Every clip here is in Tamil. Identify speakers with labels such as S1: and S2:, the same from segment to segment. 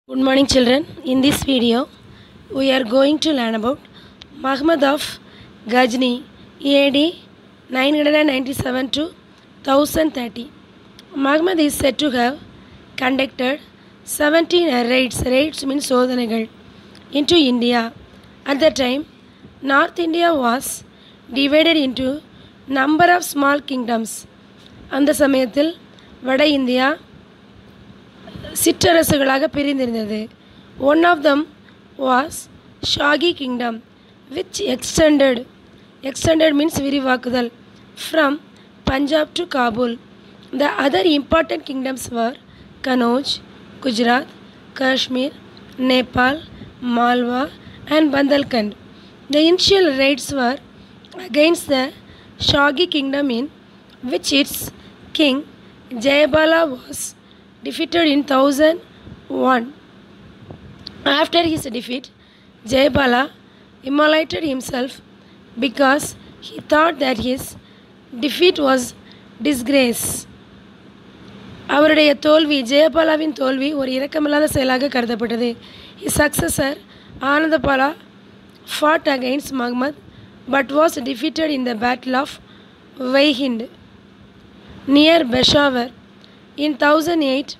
S1: Good morning, children. In this video, we are going to learn about Muhammad of Ghazni, AD 997 to 1030. Muhammad is said to have conducted 17 raids, raids means சோதனைகள் into India. At that time, North India was divided into number of small kingdoms. அந்த சமயத்தில் வட இந்தியா சிற்றரசுகளாக பிரிந்திருந்தது one of them was Shahi kingdom which extended extended means விரிவாக்குதல் from Punjab to Kabul the other important kingdoms were Kanauj Gujarat Kashmir Nepal Malwa and Bundelkhand the initial raids were against the Shahi kingdom in which its king Jayabala was defeated in 1001. After his defeat, Jayabala immolated himself because he thought that his defeat was disgrace. அவருடைய தோல்வி ஜெயபாலாவின் தோல்வி ஒரு இரக்கமில்லாத செயலாக கருதப்பட்டது his successor ஆனந்தபாலா fought against Muhammad but was defeated in the battle of Vaihind near Peshawar in 1008.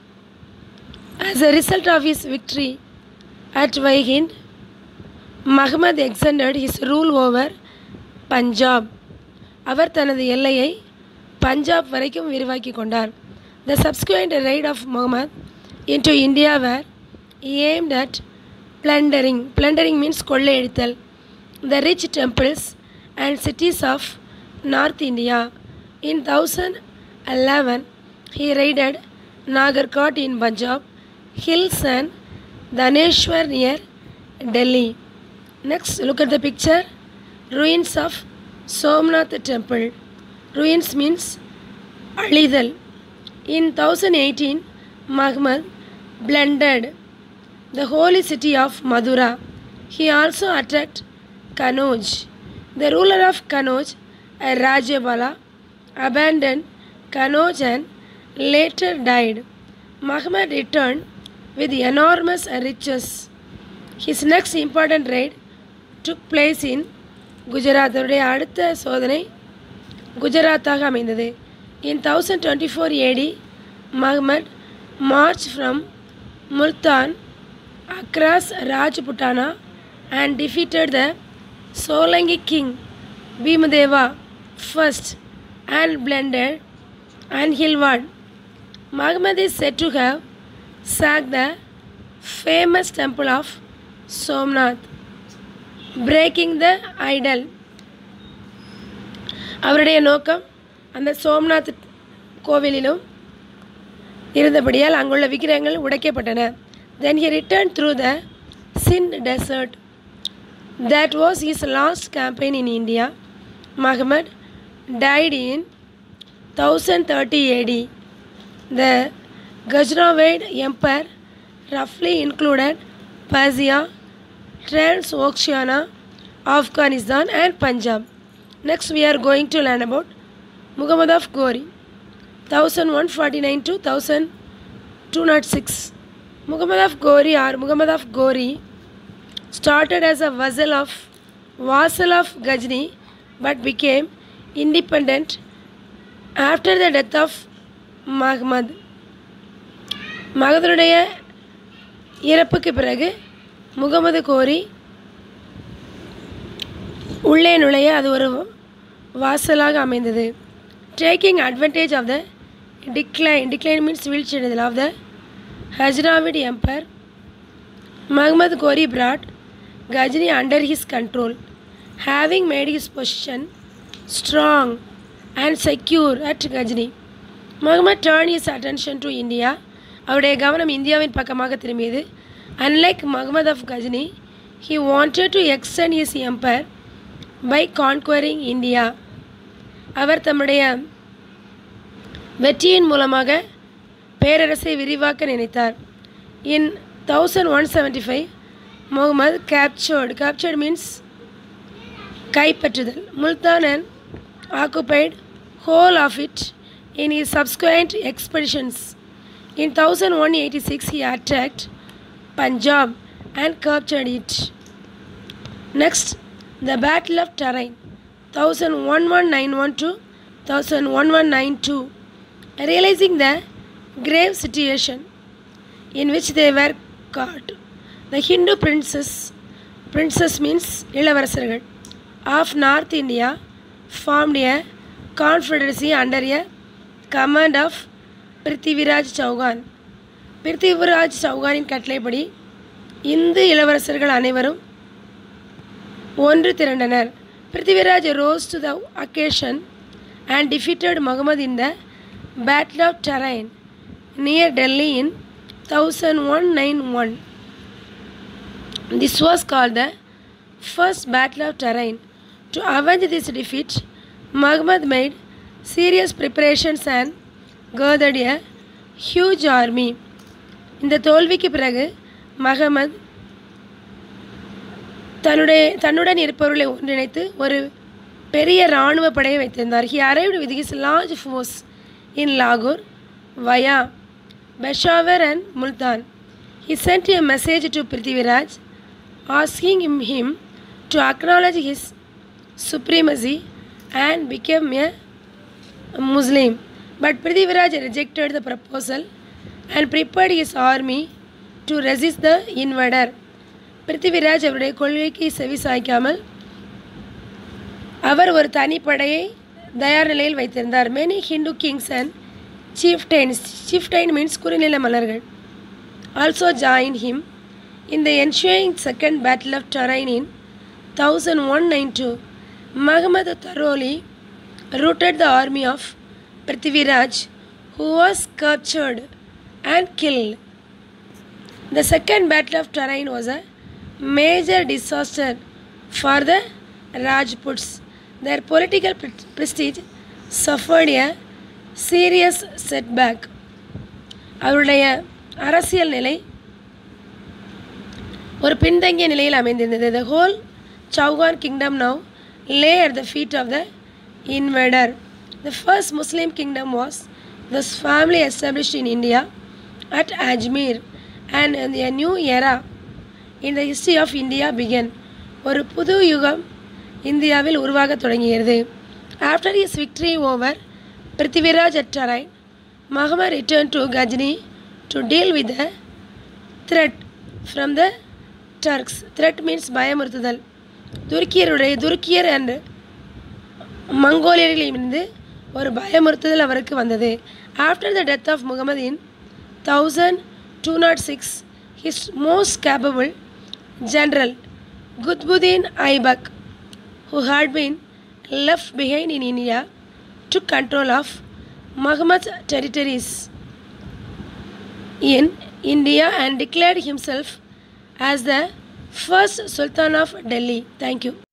S1: As a result of his victory at Vaihind, Muhammad extended his rule over Punjab. அவர் தனது எல்லையை பஞ்சாப் வரைக்கும் விரிவாக்கி கொண்டார் the subsequent raid of Muhammad into India were aimed at plundering plundering means கொள்ளையடித்தல் the rich temples and cities of north India in thousand 11 he raided Nagarkot in Punjab, hills and Dhaneshwar near Delhi. Next, look at the picture. Ruins of Somnath temple. Ruins means Alidal. In 1018, Muhammad blended the holy city of Madura. He also attacked Kanauj. The ruler of Kanauj, Rajabala, abandoned Kanauj and later died. Muhammad returned with enormous riches. His next important raid took place in Gujarat அவருடைய அடுத்த சோதனை குஜராத்தாக அமைந்தது in thousand twenty four AD Mahmud march from Multan across Rajputana and defeated the Solanki king Bhimadeva first and blended and Hilward. Muhammad is said to have sacked the famous temple of Somnath, breaking the idol. அவருடைய நோக்கம் அந்த சோம்நாத் கோவிலிலும் இருந்தபடியால் அங்குள்ள விக்கிரகங்கள் உடைக்கப்பட்டன then he return through the Sind desert that was his last campaign in India Mahmud died in 1030 AD. The Ghaznavid Empire roughly included Persia, Transoxiana, Afghanistan and Punjab. Next we are going to learn about Muhammad of Ghori 1149 to 1206. Muhammad of Ghori or Muhammad of Ghori started as a vassal of vassal of Ghazni but became independent after the death of Mahmud மகதனுடைய இறப்புக்கு பிறகு முகமது கோரி உள்ளே நுழைய அது ஒரு வாசலாக அமைந்தது taking advantage of the decline decline means வீழ்ச்சியடைதல் of the Ghaznavid empire Mahmud Ghori brought Ghazni under his control having made his position strong and secure at Ghazni. Muhammad turned his attention to India. அவருடைய கவனம் இந்தியாவின் பக்கமாக திரும்பியது unlike Muhammad of Ghazni he wanted to extend his empire by conquering India அவர் தம்முடைய வெற்றியின் மூலமாக பேரரசை விரிவாக்க நினைத்தார் in thousand one seventy five Muhammad captured captured means கைப்பற்றுதல் Multan and occupied whole of it in his subsequent expeditions. In 1186, he attacked Punjab and captured it. Next, the Battle of Terrain, 1191 to 1192, realizing the grave situation in which they were caught. The Hindu princes, princess means இளவரசர்கள் of North India formed a confederacy under a command of Prithviraj Chouhan Prithviraj சௌகானின் கட்டளைப்படி இந்து இளவரசர்கள் அனைவரும் ஒன்று திரண்டனர் Prithviraj rose to the occasion and defeated Mohammed in the battle of terrain near Delhi in thousand one nine one this was call the first battle of terrain to avenge this defeat Mohammed made serious preparations and gathered a huge army இந்த தோல்விக்கு பிறகு மகமது தன்னுடைய தன்னுடன் இருப்பவர்களை ஒன்றிணைத்து ஒரு பெரிய இராணுவ படையை வைத்திருந்தார் he arrived with his large force in லாகூர் via Peshawar and Multan he sent a message to Prithviraj asking him him to acknowledge his supremacy and became a Muslim. But Prithviraj rejected the proposal and prepared his army to resist the invader. Prithviraj அவருடைய கொள்கைக்கு செவி சாய்க்காமல் அவர் ஒரு தனிப்படையை தயார் நிலையில் வைத்திருந்தார் many Hindu kings and chieftains chieftain means குறுநில மலர்கள் also join him in the ensuing second battle of Tarain in thousand one nine two Muhammad thoroughly routed the army of Prithviraj, who was captured and killed. The second battle of Tarain was a major disaster for the Rajputs. Their political pre- prestige suffered a serious setback. அவருடைய அரசியல் நிலை ஒரு பின்தங்கிய நிலையில் அமைந்திருந்தது the whole Chauhan kingdom now lay at the feet of the invader. The first Muslim kingdom was thus firmly established in India at Ajmer, and a new era in the history of India began. ஒரு புது யுகம் இந்தியாவில் உருவாக தொடங்கியது after his victory over Prithviraj at Tarain Mahmud return to Ghazni to deal with the threat from the Turks threat means பயமுறுத்துதல் துருக்கியருடைய துருக்கியர் அண்ட் மங்கோலியர்களிலிருந்து ஒரு பயமுறுத்துதல் அவருக்கு வந்தது after the death of Muhammad in thousand two not six his most capable general Qutbuddin Aibak who had been left behind in India took control of Muhammad's territories in India and declared himself as the first Sultan of Delhi. Thank you.